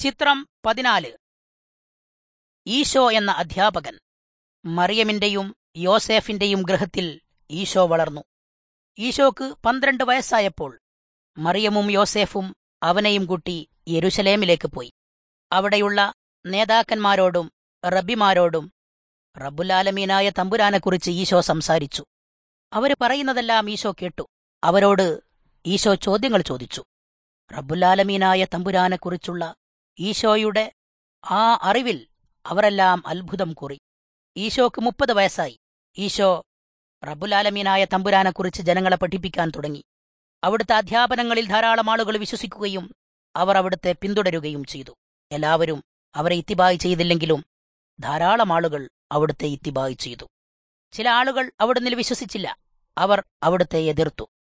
ചിത്രം പതിനാല് ഈശോ എന്ന അധ്യാപകൻ മറിയമിന്റെയും യോസേഫിന്റെയും ഗൃഹത്തിൽ ഈശോ വളർന്നു ഈശോക്ക് പന്ത്രണ്ട് വയസ്സായപ്പോൾ മറിയമും യോസേഫും അവനെയും കൂട്ടി യെരുശലേമിലേക്ക് പോയി അവിടെയുള്ള നേതാക്കന്മാരോടും റബ്ബിമാരോടും റബ്ബുലാലമീനായ തമ്പുരാനെക്കുറിച്ച് ഈശോ സംസാരിച്ചു അവര് പറയുന്നതെല്ലാം ഈശോ കേട്ടു അവരോട് ഈശോ ചോദ്യങ്ങൾ ചോദിച്ചു റബ്ബുലാലമീനായ തമ്പുരാനെക്കുറിച്ചുള്ള ഈശോയുടെ ആ അറിവിൽ അവരെല്ലാം അത്ഭുതം കൂറി ഈശോക്ക് മുപ്പത് വയസ്സായി ഈശോ റബ്ബുലാലമീനായ തമ്പുരാനെക്കുറിച്ച് ജനങ്ങളെ പഠിപ്പിക്കാൻ തുടങ്ങി അവിടുത്തെ അധ്യാപനങ്ങളിൽ ധാരാളം ആളുകൾ വിശ്വസിക്കുകയും അവർ അവിടുത്തെ പിന്തുടരുകയും ചെയ്തു എല്ലാവരും അവരെ ഇത്തിബായി ചെയ്തില്ലെങ്കിലും ധാരാളം ആളുകൾ അവിടുത്തെ ഇത്തിബായി ചെയ്തു ചില ആളുകൾ അവിടുന്ന് വിശ്വസിച്ചില്ല അവർ അവിടുത്തെ എതിർത്തു